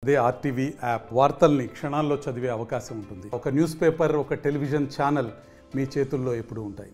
అదే RTV app వార్తల్ని క్షణాల్లో చదివే అవకాశం ఉంటుంది ఒక న్యూస్ పేపర్ ఒక టెలివిజన్ ఛానల్ మీ చేతుల్లో ఎప్పుడూ ఉంటాయి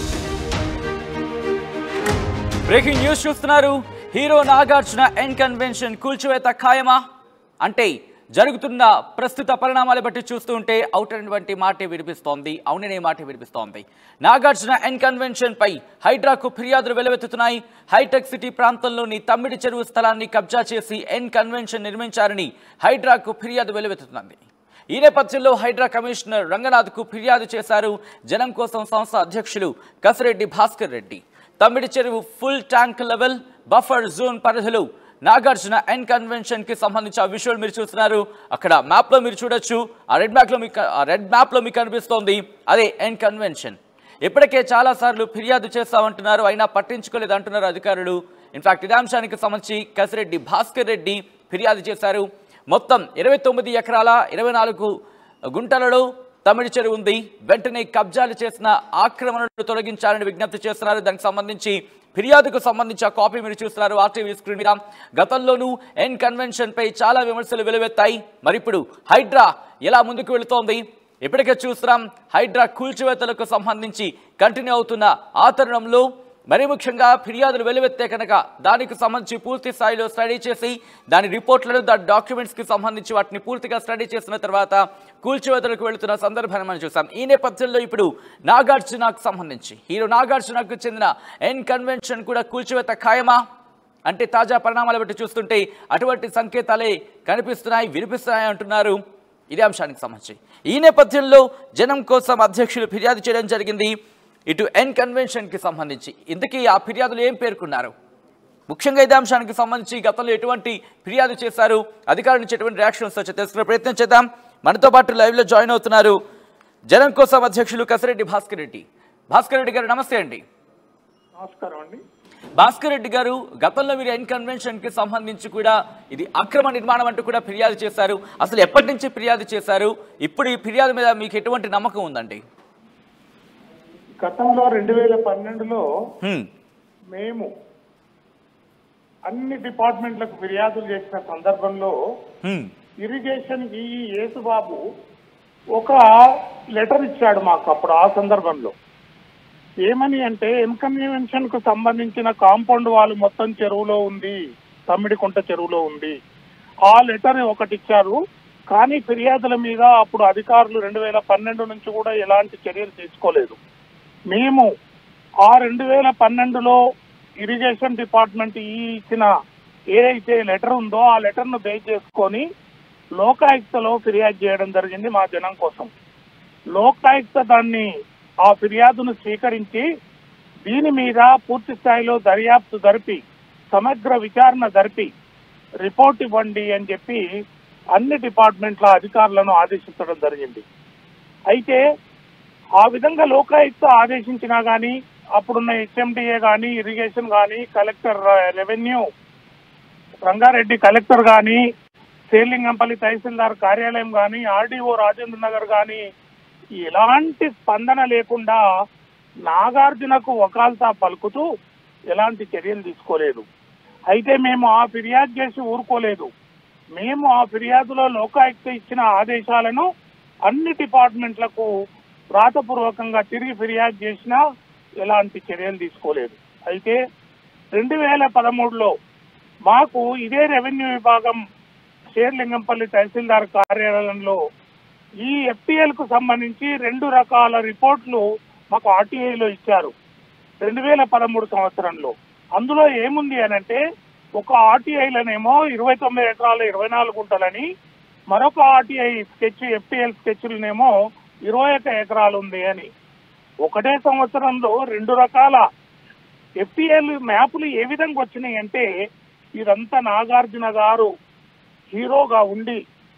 బ్రేకింగ్ న్యూస్ చూస్తున్నారు హీరో నాగార్జున ఎన్ కన్వెన్షన్ కూల్చివేత ఖాయమా అంటే జరుగుతున్న ప్రస్తుత పరిణామాలు బట్టి చూస్తూ ఉంటే అవుట్ వంటి మాటే వినిపిస్తోంది అవుననే మాటే వినిపిస్తోంది నాగార్జున ఎన్ కన్వెన్షన్ పై హైడ్రాకు ఫిర్యాదులు వెలువెత్తుతున్నాయి హైటెక్ సిటీ ప్రాంతంలోని తమ్మిడి చెరువు స్థలాన్ని కబ్జా చేసి ఎన్ కన్వెన్షన్ నిర్మించారని హైడ్రాకు ఫిర్యాదు వెలువెత్తుతుంది ఈ నేపథ్యంలో హైడ్రా కమిషనర్ రంగనాథ్కు ఫిర్యాదు చేశారు జనం కోసం సంస్థ అధ్యక్షులు Kasireddy Bhaskar Reddy Tammidi Cheruvu full tank level buffer zone పరిధిలో నాగార్జున ఎన్ కన్వెన్షన్ కి సంబంధించి ఆ విజువల్ మీరు చూస్తున్నారు అక్కడ మ్యాప్ లో మీరు చూడొచ్చు ఆ రెడ్ మ్యాప్ లో మీకు ఆ రెడ్ మ్యాప్ లో మీకు కనిపిస్తోంది అదే ఎన్ కన్వెన్షన్ ఇప్పటికే చాలా సార్లు ఫిర్యాదు చేస్తామంటున్నారు అయినా పట్టించుకోలేదు అంటున్నారు అధికారులు ఇన్ఫాక్ట్ ఇదే అంశానికి సంబంధించి కసిరెడ్డి భాస్కర్ రెడ్డి ఫిర్యాదు చేశారు మొత్తం ఇరవై తొమ్మిది ఎకరాల ఇరవై నాలుగు గుంటలలో తమిడి చెరువు ఉంది వెంటనే కబ్జాలు చేసిన ఆక్రమణలు తొలగించాలని విజ్ఞప్తి చేస్తున్నారు దానికి సంబంధించి ఫిర్యాదుకు సంబంధించి ఆ కాపీ మీరు చూస్తున్నారు ఆర్టీవీ స్క్రీన్ మీద గతంలోనూ ఎన్ కన్వెన్షన్ పై చాలా విమర్శలు వెలువెత్తాయి మరి ఇప్పుడు హైడ్రా ఎలా ముందుకు వెళుతోంది ఇప్పటికే చూస్తున్నాం హైడ్రా కూల్చివేతలకు సంబంధించి కంటిన్యూ అవుతున్న ఆ తరుణంలో మరి ముఖ్యంగా ఫిర్యాదులు వెలువెత్తే కనుక దానికి సంబంధించి పూర్తి స్థాయిలో స్టడీ చేసి దాని రిపోర్ట్లను దాని డాక్యుమెంట్స్కి సంబంధించి వాటిని పూర్తిగా స్టడీ చేసిన తర్వాత కూల్చివేతలకు వెళుతున్న సందర్భాన్ని మనం చూసాం ఈ నేపథ్యంలో ఇప్పుడు నాగార్జునకు సంబంధించి హీరో నాగార్జునకు చెందిన ఎన్ కన్వెన్షన్ కూడా కూల్చివేత ఖాయమా అంటే తాజా పరిణామాలు బట్టి చూస్తుంటే అటువంటి సంకేతాలే కనిపిస్తున్నాయి వినిపిస్తున్నాయి అంటున్నారు ఇదే అంశానికి సంబంధించి ఈ నేపథ్యంలో జనం కోసం అధ్యక్షులు ఫిర్యాదు చేయడం జరిగింది ఇటు ఎన్ కన్వెన్షన్కి సంబంధించి ఇంతకీ ఆ ఫిర్యాదులు ఏం పేర్కొన్నారు ముఖ్యంగా ఇదే అంశానికి సంబంధించి గతంలో ఎటువంటి ఫిర్యాదు చేశారు అధికారుల నుంచి ఎటువంటి రియాక్షన్స్ వచ్చి తెలుసుకునే ప్రయత్నం చేద్దాం మనతో పాటు లైవ్లో జాయిన్ అవుతున్నారు జనం కోసం అధ్యక్షులు కసిరెడ్డి భాస్కర్ రెడ్డి భాస్కర్ రెడ్డి గారు నమస్తే అండి నమస్కారం అండి భాస్కర్ రెడ్డి గారు గతంలో మీరు ఎన్ కన్వెన్షన్ కి సంబంధించి కూడా ఇది అక్రమ నిర్మాణం అంటూ కూడా ఫిర్యాదు చేశారు అసలు ఎప్పటి నుంచి ఫిర్యాదు చేశారు ఇప్పుడు ఈ ఫిర్యాదు మీద మీకు ఎటువంటి నమ్మకం ఉందండి గతంలో రెండు వేల పన్నెండులో హ్మ్, మేము అన్ని డిపార్ట్మెంట్లకు ఫిర్యాదులు చేసిన సందర్భంలో హ్మ్, ఇరిగేషన్ ఈ యేసుబాబు ఒక లెటర్ ఇచ్చాడు మాకు అప్పుడు ఆ సందర్భంలో ఏమని అంటే ఎన్కన్వెన్షన్ కు సంబంధించిన కాంపౌండ్ వాళ్ళు మొత్తం చెరువులో ఉంది తమ్మిడికుంట చెరువులో ఉంది ఆ లెటర్ ఒకటి ఇచ్చారు కానీ ఫిర్యాదుల మీద అప్పుడు అధికారులు రెండు వేల పన్నెండు నుంచి కూడా ఎలాంటి చర్యలు తీసుకోలేదు మేము ఆ రెండు వేల పన్నెండులో ఇరిగేషన్ డిపార్ట్మెంట్ ఈ ఇచ్చిన ఏదైతే లెటర్ ఉందో ఆ లెటర్ ను బేస్ చేసుకొని లోకాయుక్తలో ఫిర్యాదు చేయడం జరిగింది మా జనం కోసం లోకాయుక్త దాన్ని ఆ ఫిర్యాదును స్వీకరించి దీని మీద పూర్తి స్థాయిలో దర్యాప్తు జరిపి సమగ్ర విచారణ జరిపి రిపోర్ట్ ఇవ్వండి అని చెప్పి అన్ని డిపార్ట్మెంట్ల అధికారులను ఆదేశించడం జరిగింది అయితే ఆ విధంగా లోకాయుక్త ఆదేశించినా గానీ అప్పుడున్న హెచ్ఎండిఏ గానీ ఇరిగేషన్ గానీ కలెక్టర్ రెవెన్యూ రంగారెడ్డి కలెక్టర్ గానీ సేలింగంపల్లి తహసీల్దార్ కార్యాలయం గానీ ఆర్డీఓ రాజేంద్ర నగర్ గానీ ఎలాంటి స్పందన లేకుండా నాగార్జునకు వకాల్తా పలుకుతూ ఎలాంటి చర్యలు తీసుకోలేదు అయితే మేము ఆ ఫిర్యాదు చేసి ఊరుకోలేదు మేము ఆ ఫిర్యాదులో లోకాయుక్త ఇచ్చిన ఆదేశాలను అన్ని డిపార్ట్మెంట్లకు వ్రాతపూర్వకంగా తిరిగి ఫిర్యాదు చేసినా ఎలాంటి చర్యలు తీసుకోలేదు అయితే రెండు వేల పదమూడులో మాకు ఇదే రెవెన్యూ విభాగం షేర్లింగంపల్లి తహసీల్దార్ కార్యాలయంలో ఈ ఎఫ్టీఎల్ కు సంబంధించి రెండు రకాల రిపోర్ట్లు మాకు ఆర్టీఐలో ఇచ్చారు రెండు వేల పదమూడు సంవత్సరంలో అందులో ఏముంది అని అంటే ఒక ఆర్టీఐలనేమో ఇరవై తొమ్మిది ఎకరాల ఇరవై నాలుగు గుంటలని మరొక ఆర్టీఐ స్కెచ్ ఎఫ్టీఎల్ స్కెచ్లనేమో ఇరవై ఒక ఎకరాలు ఉంది అని ఒకటే సంవత్సరంలో రెండు రకాల ఎఫ్టీఎల్ మ్యాపులు ఏ విధంగా వచ్చినాయి అంటే ఇదంతా నాగార్జున గారు హీరోగా ఉండి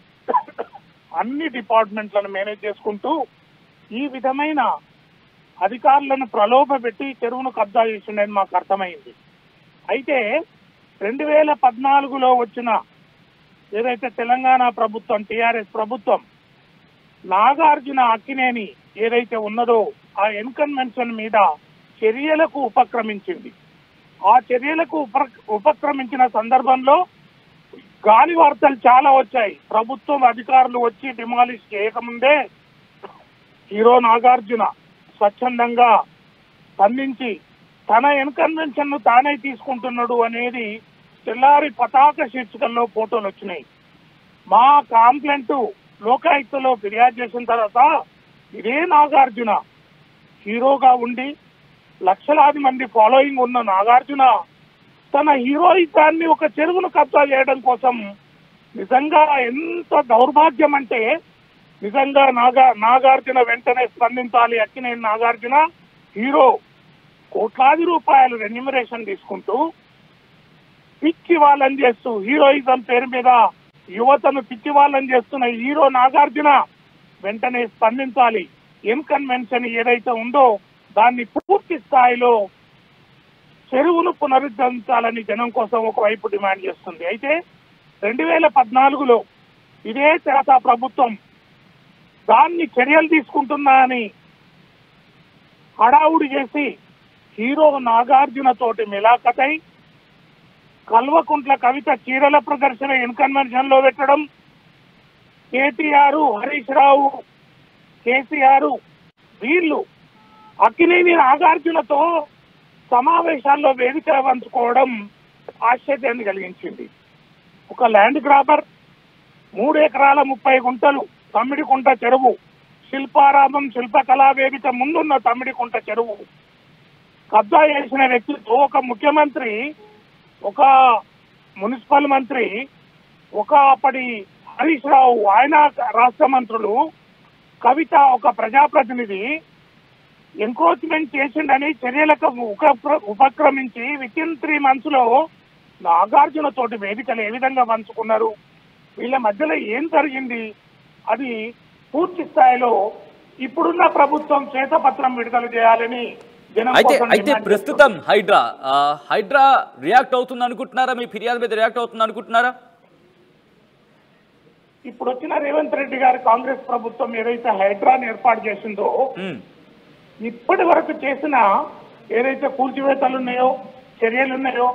అన్ని డిపార్ట్మెంట్లను మేనేజ్ చేసుకుంటూ ఈ విధమైన అధికారులను ప్రలోభ పెట్టి చెరువును కబ్జా చేసిండని మాకు అర్థమైంది అయితే రెండు వేల పద్నాలుగులో వచ్చిన ఏదైతే తెలంగాణ ప్రభుత్వం టిఆర్ఎస్ ప్రభుత్వం నాగార్జున అక్కినేని ఏదైతే ఉన్నదో ఆ ఎన్కన్వెన్షన్ మీద చర్యలకు ఉపక్రమించింది ఆ చర్యలకు ఉప ఉపక్రమించిన సందర్భంలో గాలి వార్తలు చాలా వచ్చాయి ప్రభుత్వం అధికారులు వచ్చి డిమాలిష్ చేయకముందే హీరో నాగార్జున స్వచ్ఛందంగా స్పందించి తన ఇన్కన్వెన్షన్ ను తానే తీసుకుంటున్నాడు అనేది తెల్లారి పతాక శీర్షికల్లో ఫోటోలు వచ్చినాయి మా కాంప్లైంట్ లోకాయుక్తలో ఫిర్యాదు చేసిన తర్వాత ఇదే నాగార్జున హీరోగా ఉండి లక్షలాది మంది ఫాలోయింగ్ ఉన్న నాగార్జున తన హీరోయిజాన్ని ఒక చెరువును కబ్జా చేయడం కోసం నిజంగా ఎంత దౌర్భాగ్యం అంటే నిజంగా నాగా నాగార్జున వెంటనే స్పందించాలి అక్కినేని నాగార్జున హీరో కోట్లాది రూపాయలు రెన్యుమరేషన్ తీసుకుంటూ పిచ్చి వాళ్ళని చేస్తూ హీరోయిజం పేరు మీద యువతను పిచ్చి వాళ్ళని చేస్తున్న హీరో నాగార్జున వెంటనే స్పందించాలి ఇన్కన్వెన్షన్ ఏదైతే ఉందో దాన్ని పూర్తి స్థాయిలో చెరువును పునరుద్ధరించాలని జనం కోసం ఒకవైపు డిమాండ్ చేస్తుంది అయితే రెండు వేల పద్నాలుగులో ఇదే తెరాస ప్రభుత్వం దాన్ని చర్యలు తీసుకుంటున్నా అని హడావుడి చేసి హీరో నాగార్జున తోటి మిలాఖతై కల్వకుంట్ల కవిత చీరల ప్రదర్శన ఇన్కన్వెన్షన్ లో పెట్టడం కేటీఆర్ హరీష్ రావు కేసీఆర్ వీళ్ళు అక్కినేని నాగార్జునతో సమావేశాల్లో వేదిక పంచుకోవడం ఆశ్చర్యాన్ని కలిగించింది ఒక ల్యాండ్ గ్రాబర్ మూడు ఎకరాల ముప్పై గుంటలు తమ్మిడికుంట చెరువు శిల్పారామం శిల్పకళా వేదిక ముందున్న తమ్మిడికుంట చెరువు కబ్జా చేసిన వ్యక్తితో ఒక ముఖ్యమంత్రి ఒక మున్సిపల్ మంత్రి ఒక అప్పటి హరీష్ రావు ఆయన రాష్ట్ర మంత్రులు కవిత ఒక ప్రజాప్రతినిధి ఎంక్రోచ్మెంట్ చేసిండని చర్యలకు ఉపక్ర- ఉపక్రమించి విత్ ఇన్ త్రీ మంత్స్ లో నాగార్జున తోటి వేదికలు ఏ విధంగా పంచుకున్నారు వీళ్ళ మధ్యలో ఏం జరిగింది అది పూర్తి స్థాయిలో ఇప్పుడున్న ప్రభుత్వం శ్వేతపత్రం విడుదల చేయాలని జనం అయితే కోసం అయితే డిమాండ్ ప్రస్తుతం హైడ్రా ఆ, హైడ్రా రియాక్ట్ అవుతుంది అనుకుంటున్నారా మీ ఫిర్యాదు మీద రియాక్ట్ అవుతుంది అనుకుంటున్నారా ఇప్పుడు వచ్చిన రేవంత్ రెడ్డి గారి కాంగ్రెస్ ప్రభుత్వం ఏదైతే హైడ్రాని ఏర్పాటు చేసిందో ఉమ్, ఇప్పటి వరకు చేసిన ఏదైతే కూల్చివేతలు ఉన్నాయో చర్యలు ఉన్నాయో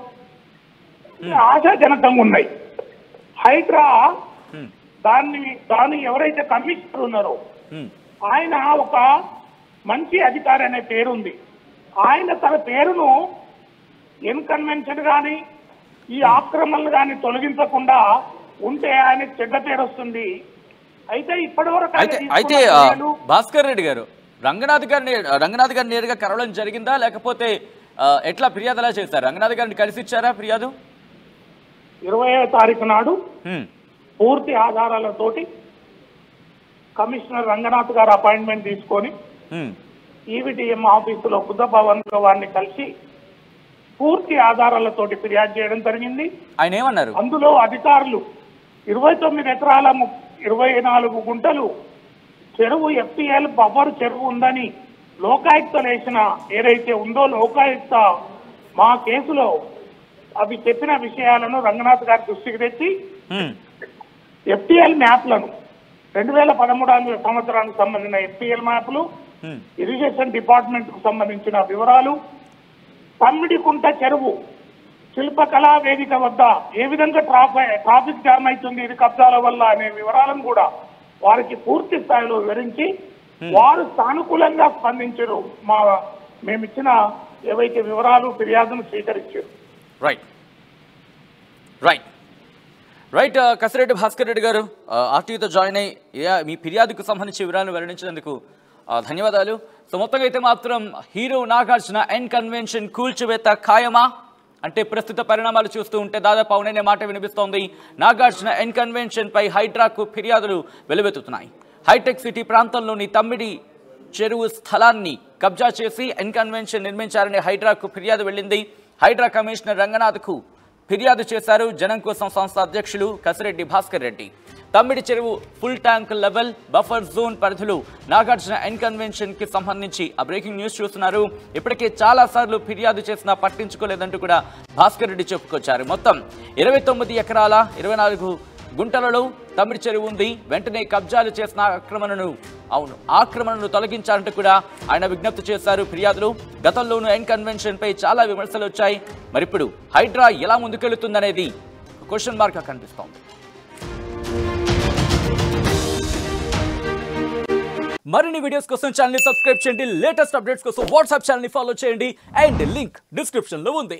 ఆశాజనకంగా ఉన్నాయి హైడ్రా ఉమ్, దాన్ని దాన్ని ఎవరైతే కమిషనర్ ఉన్నారో ఉమ్, ఆయన ఒక మంచి అధికారి అనే పేరు ఉంది ఆయన తన పేరును ఇన్కన్వెన్షన్ కానీ ఈ ఆక్రమణలు కానీ తొలగించకుండా ఉంటే ఆయనకు చెడ్డ పేరు వస్తుంది అయితే ఇప్పటి వరకు ఆయన అయితే తీసుకున్న అయితే ఆ, చర్యలు భాస్కర్ రెడ్డి గారు రంగనాథ్ గారిని రంగనాథ్ గారిని నేరుగా కలవడం జరిగిందా లేకపోతే ఆ, ఎట్లా ఫిర్యాదు ఎలా చేశారు రంగనాథ్ గారిని కలిసి ఇచ్చారా ఫిర్యాదు ఇరవై తారీఖు నాడు ఉమ్, పూర్తి ఆధారాలతోటి కమిషనర్ రంగనాథ్ గారు అపాయింట్మెంట్ తీసుకొని ఉమ్, ఈవిటిఎం ఆఫీసులో బుద్ధ భవన్ లో వారిని కలిసి పూర్తి ఆధారాలతోటి ఫిర్యాదు చేయడం జరిగింది ఆయన ఏమన్నారు అందులో అధికారులు ఇరవై తొమ్మిది ఎకరాల ము- ఇరవై నాలుగు గుంటలు చెరువు ఎఫ్టీఎల్ బఫర్ చెరువు ఉందని లోకాయుక్త వేసిన ఏదైతే ఉందో లోకాయుక్త మా కేసులో అవి చెప్పిన విషయాలను రంగనాథ్ గారి దృష్టికి తెచ్చి ఉమ్, ఎఫ్టీఎల్ మ్యాప్లను రెండు వేల పదమూడు సంవత్సరానికి సంబంధించిన ఎఫ్టీఎల్ మ్యాప్లు ఉమ్, ఇరిగేషన్ డిపార్ట్మెంట్ కు సంబంధించిన వివరాలు తమ్మిడికుంట చెరువు శిల్పకళా వేదిక వద్ద ఏ విధంగా ట్రాఫిక్ ట్రాఫిక్ జామ్ అవుతుంది ఇది కబ్జాల వల్ల అనే వివరాలను కూడా వారికి పూర్తి స్థాయిలో వివరించి వారు సానుకూలంగా స్పందించారు మా మేమిచ్చిన ఏవైతే వివరాలు ఫిర్యాదును స్వీకరించారు రైట్ రైట్ రైట్ ఆ, కసిరెడ్డి భాస్కర్ రెడ్డి గారు ఆర్టీతో జాయిన్ అయ్యి ఏ- మీ ఫిర్యాదుకు సంబంధించి వివరాలను వెల్లడించినందుకు ఆ, ధన్యవాదాలు సో మొత్తంగా అయితే మాత్రం హీరో నాగార్జున ఎన్ కన్వెన్షన్ కూల్చివేత ఖాయమా అంటే ప్రస్తుత పరిణామాలు చూస్తూ ఉంటే దాదాపు అవుననే మాట వినిపిస్తోంది నాగార్జున ఎన్ కన్వెన్షన్ పై హైడ్రాకు ఫిర్యాదులు వెలువెత్తుతున్నాయి హైటెక్ సిటీ ప్రాంతంలోని తమ్మిడి చెరువు స్థలాన్ని కబ్జా చేసి ఎన్కన్వెన్షన్ నిర్మించారని హైడ్రాకు ఫిర్యాదు వెళ్ళింది హైడ్రా కమిషనర్ రంగనాథ్కు ఫిర్యాదు చేశారు జనం కోసం సంస్థ అధ్యక్షులు Kasireddy Bhaskar Reddy Tammidi Cheruvu full tank level buffer zone పరిధిలో నాగార్జున ఎన్కన్వెన్షన్ కి సంబంధించి ఆ బ్రేకింగ్ న్యూస్ చూస్తున్నారు ఇప్పటికే చాలా సార్లు ఫిర్యాదు చేసినా పట్టించుకోలేదంటూ కూడా భాస్కర్ రెడ్డి చెప్పుకొచ్చారు మొత్తం ఇరవై తొమ్మిది ఎకరాల ఇరవై నాలుగు గుంటలలో తమిడి చెరువు ఉంది వెంటనే కబ్జాలు చేసిన ఆక్రమణను అవును ఆక్రమణను తొలగించాలంటూ కూడా ఆయన విజ్ఞప్తి చేశారు ఫిర్యాదులు గతంలోనూ ఎన్ కన్వెన్షన్ పై చాలా విమర్శలు వచ్చాయి మరిప్పుడు హైడ్రా ఎలా ముందుకెళ్తుందనేది క్వశ్చన్ మార్క్ కనిపిస్తోంది మరిన్ని వీడియోస్ కోసం ఛానల్ సబ్స్క్రైబ్ చేయండి లేటెస్ట్ అప్డేట్స్ కోసం వాట్సాప్ ఛానల్ ఫాలో చేయండి అండ్ లింక్ డిస్క్రిప్షన్ లో ఉంది